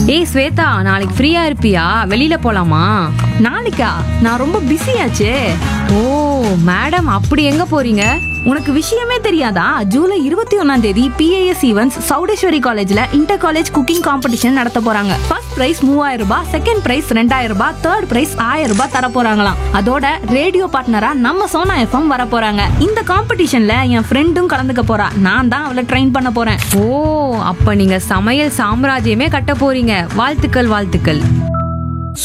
ஏய் ஸ்வேதா நாளைக்கு ஃப்ரீயா இருப்பியா வெளியில போலாமா நாளைக்கா நான் ரொம்ப பிஸியாச்சே ஓ மேடம் அப்படி எங்க போறீங்க உனக்கு விஷயமே தெரியாதா ஜூலை இருபத்தி ஒன்னாம் தேதி பிஏஎஸ் ஈவென்ட்ஸ் சௌடேஸ்வரி காலேஜ்ல இன்டர் காலேஜ் குக்கிங் காம்படிஷன் நடத்த போறாங்க ஃபர்ஸ்ட் பிரைஸ் மூவாயிரம் ரூபாய் செகண்ட் பிரைஸ் ரெண்டாயிரம் ரூபாய் தேர்ட் பிரைஸ் ஆயிரம் ரூபாய் தர போறாங்களாம் அதோட ரேடியோ பார்ட்னரா நம்ம சோனா எஃப்எம் வர போறாங்க இந்த காம்படிஷன்ல என் ஃப்ரெண்டும் கலந்துக்க போறா நான் தான் அவளை ட்ரெயின் பண்ண போறேன் ஓ அப்ப நீங்க சமையல் சாம்ராஜ்யமே கட்ட போறீங்க வாழ்த்துக்கள் வாழ்த்துக்கள்